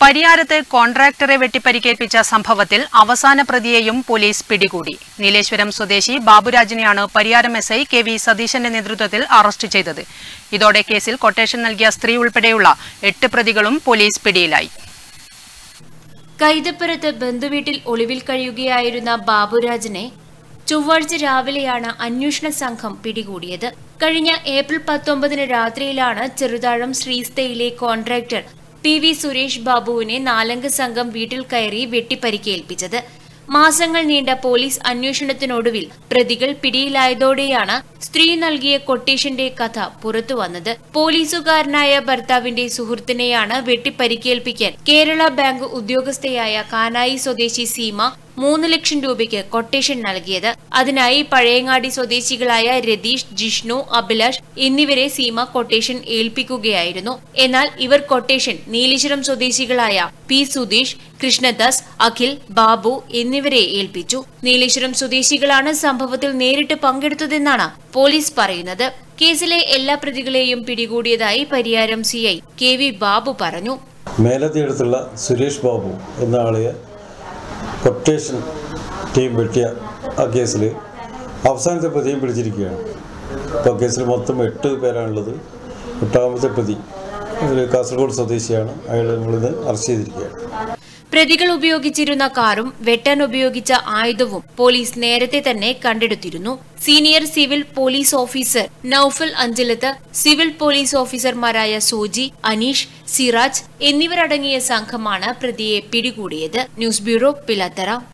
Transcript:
പരിയാരത്ത് കോൺട്രാക്ടറെ വെട്ടിപ്പരിക്കേൽപ്പിച്ച സംഭവത്തിൽ അവസാന പ്രതിയെയും പോലീസ് പിടികൂടി നീലേശ്വരം സ്വദേശി ബാബുരാജിനെയാണ് Pariyaram S I K V സതീശന്റെ നേതൃത്വത്തിൽ അറസ്റ്റ് ചെയ്തത് ഇതോടെ കേസിൽ കൊട്ടേഷൻ നൽകിയ സ്ത്രീ ഉൾപ്പെടെയുള്ള എട്ട് പ്രതികളും പോലീസ് പിടിയിലായി കൈതപ്പുറത്ത് ബന്ധുവീട്ടിൽ ഒളിവിൽ കഴിയുകയായിരുന്ന ബാബുരാജിനെ ചൊവ്വാഴ്ച രാവിലെയാണ് അന്വേഷണ സംഘം പിടികൂടിയത് കഴിഞ്ഞ ഏപ്രിൽ പത്തൊമ്പതിന് രാത്രിയിലാണ് ചെറുതാഴം ശ്രീസ്തയിലെ കോൺട്രാക്ടർ പി വി സുരേഷ് ബാബുവിനെ നാലംഗ സംഘം വീട്ടിൽ കയറി വെട്ടിപ്പരിക്കേൽപ്പിച്ചത് മാസങ്ങൾ നീണ്ട പോലീസ് അന്വേഷണത്തിനൊടുവിൽ പ്രതികൾ പിടിയിലായതോടെയാണ് സ്ത്രീ നൽകിയ കൊട്ടേഷന്റെ കഥ പുറത്തുവന്നത് പോലീസുകാരനായ ഭർത്താവിന്റെ സുഹൃത്തിനെയാണ് വെട്ടിപ്പരിക്കേൽപ്പിക്കാൻ കേരള ബാങ്ക് ഉദ്യോഗസ്ഥയായ കാനായി സ്വദേശി സീമ മൂന്ന് ലക്ഷം രൂപയ്ക്ക് കൊട്ടേഷൻ നൽകിയത് അതിനായി പഴയങ്ങാടി സ്വദേശികളായ രതീഷ് ജിഷ്ണു അഭിലാഷ് എന്നിവരെ സീമ കൊട്ടേഷൻ ഏൽപ്പിക്കുകയായിരുന്നു എന്നാൽ ഇവർ കൊട്ടേഷൻ നീലീശ്വരം സ്വദേശികളായ പി സുധീഷ് കൃഷ്ണദാസ് അഖിൽ ബാബു എന്നിവരെ ഏൽപ്പിച്ചു നീലേശ്വരം സ്വദേശികളാണ് സംഭവത്തിൽ നേരിട്ട് പങ്കെടുത്തതെന്നാണ് പോലീസ് പറയുന്നത് കേസിലെ എല്ലാ പ്രതികളെയും പിടികൂടിയതായി Pariyaram CI K V Babu പറഞ്ഞു മേലത്തിയടുത്തുള്ള സുരേഷ് ബാബു എന്ന ആളെ കൊട്ടേഷൻ ടീം വെട്ടിയ ആ കേസിൽ അവസാനത്തെ പ്രതിയും പിടിച്ചിരിക്കുകയാണ് ഇപ്പോൾ കേസിൽ മൊത്തം എട്ട് പേരാണുള്ളത് എട്ടാമത്തെ പ്രതി ഒരു കാസർഗോഡ് സ്വദേശിയാണ് അയാൾ നമ്മളിന്ന് അറസ്റ്റ് ചെയ്തിരിക്കുകയാണ് പ്രതികൾ ഉപയോഗിച്ചിരുന്ന കാറും വെട്ടാൻ ഉപയോഗിച്ച ആയുധവും പോലീസ് നേരത്തെ തന്നെ കണ്ടെടുത്തിരുന്നു senior civil police officer Noufal അഞ്ചലത്ത് സിവിൽ പോലീസ് ഓഫീസർമാരായ സോജി അനീഷ് സിറാജ് എന്നിവരടങ്ങിയ സംഘമാണ് പ്രതിയെ പിടികൂടിയത് ന്യൂസ് ബ്യൂറോ പിലാത്തറ